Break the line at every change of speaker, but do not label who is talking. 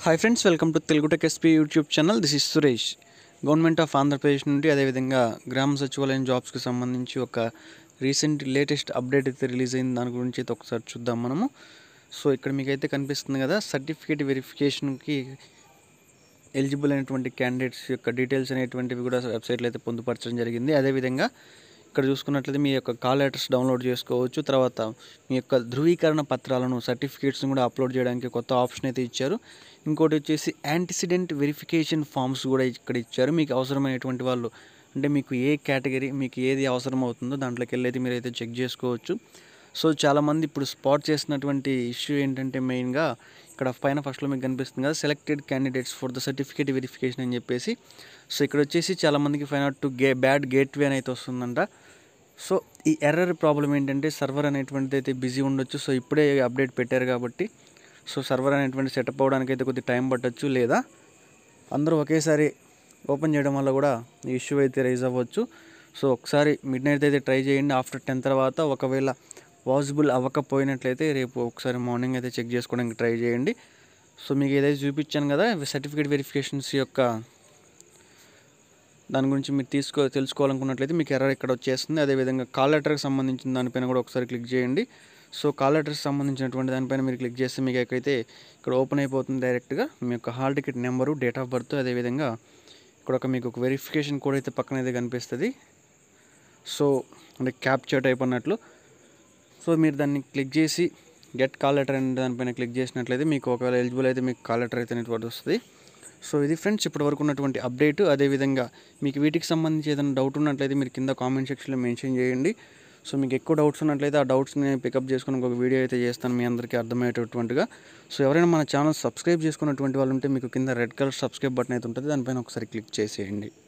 hi friends welcome to Telugu tech SP YouTube channel this is Suresh government of Andhra Pradesh నుండి అదేవిధంగా గ్రామ సచివాలయం జాబ్స్కి సంబంధించి ఒక రీసెంట్ లేటెస్ట్ అప్డేట్ అయితే రిలీజ్ అయింది దాని గురించి అయితే ఒకసారి చూద్దాం మనము సో ఇక్కడ మీకు అయితే కనిపిస్తుంది కదా సర్టిఫికేట్ వెరిఫికేషన్కి ఎలిజిబుల్ అయినటువంటి క్యాండిడేట్స్ యొక్క డీటెయిల్స్ అనేటువంటివి కూడా వెబ్సైట్లో అయితే పొందుపరచడం జరిగింది అదేవిధంగా ఇక్కడ చూసుకున్నట్లయితే మీ యొక్క కాల్ లెటర్స్ డౌన్లోడ్ చేసుకోవచ్చు తర్వాత మీ యొక్క ధృవీకరణ పత్రాలను సర్టిఫికేట్స్ని కూడా అప్లోడ్ చేయడానికి కొత్త ఆప్షన్ అయితే ఇచ్చారు ఇంకోటి వచ్చేసి యాంటిసిడెంట్ వెరిఫికేషన్ ఫామ్స్ కూడా ఇక్కడ ఇచ్చారు మీకు అవసరమైనటువంటి వాళ్ళు అంటే మీకు ఏ కేటగిరీ మీకు ఏది అవసరం అవుతుందో దాంట్లోకి వెళ్ళి అయితే మీరు అయితే చెక్ చేసుకోవచ్చు సో చాలామంది ఇప్పుడు స్పాట్ చేసినటువంటి ఇష్యూ ఏంటంటే మెయిన్గా ఇక్కడ పైన ఫస్ట్లో మీకు కనిపిస్తుంది కదా selected candidates for the certificate verification అని చెప్పేసి సో ఇక్కడ వచ్చేసి చాలామందికి ఫైన్ అవుట్ టు గే బ్యాడ్ గేట్వే అని అయితే వస్తుందంట సో ఈ ఎర్రర్ ప్రాబ్లం ఏంటంటే సర్వర్ అనేటువంటిది అయితే బిజీ ఉండొచ్చు సో ఇప్పుడే అప్డేట్ పెట్టారు కాబట్టి సో సర్వర్ అనేటువంటి సెటప్ అవ్వడానికి అయితే కొద్దిగా టైం పట్టొచ్చు లేదా అందరూ ఒకేసారి ఓపెన్ చేయడం వల్ల కూడా ఈ ఇష్యూ అయితే రైజ్ అవ్వచ్చు సో ఒకసారి మిడ్ నైట్ అయితే ట్రై చేయండి ఆఫ్టర్ టెన్ తర్వాత ఒకవేళ పాసిబుల్ అవ్వకపోయినట్లయితే రేపు ఒకసారి మార్నింగ్ అయితే చెక్ చేసుకోవడానికి ట్రై చేయండి సో మీకు ఏదైతే చూపించాను కదా సర్టిఫికేట్ వెరిఫికేషన్స్ యొక్క దాని గురించి మీరు తీసుకో తెలుసుకోవాలనుకున్నట్లయితే మీకు ఎర్రర్ ఇక్కడ వచ్చేస్తుంది అదేవిధంగా కాల్ లెటర్కి సంబంధించిన దానిపైన కూడా ఒకసారి క్లిక్ చేయండి సో కాల్ లెటర్కి సంబంధించినటువంటి దానిపైన మీరు క్లిక్ చేస్తే మీకు ఎక్కడైతే ఇక్కడ ఓపెన్ అయిపోతుంది డైరెక్ట్గా మీ యొక్క hall ticket number date of birth అదేవిధంగా ఇక్కడ ఒక మీకు ఒక వెరిఫికేషన్ కోడ్ అయితే పక్కన అయితే కనిపిస్తుంది సో అంటే క్యాప్చర్ టైప్ అన్నట్లు సో మీరు దాన్ని క్లిక్ చేసి గెట్ కాల్ లెటర్ అనే దానిపైన క్లిక్ చేసినట్లయితే మీకు ఒకవేళ ఎలిజిబుల్ అయితే మీకు కాల్ లెటర్ అయితే అనేటువంటి వస్తుంది సో ఇది ఫ్రెండ్స్ ఇప్పటి వరకు ఉన్నటువంటి అప్డేట్ అదేవిధంగా మీకు వీటికి సంబంధించి ఏదైనా డౌట్ ఉన్నట్లయితే మీరు కింద కామెంట్ సెక్షన్లో మెన్షన్ చేయండి సో మీకు ఎక్కువ డౌట్స్ ఉన్నట్లయితే ఆ డౌట్స్ని పికప్ చేసుకుని ఒక వీడియో అయితే చేస్తాను మీ అందరికీ అర్థమయ్యేటటువంటిగా సో ఎవరైనా మన ఛానల్ సబ్స్క్రైబ్ చేసుకున్నటువంటి వాళ్ళు ఉంటే మీకు కింద రెడ్ కలర్ సబ్స్క్రైబ్ బటన్ అయితే ఉంటుంది దానిపైన ఒకసారి క్లిక్ చేసేయండి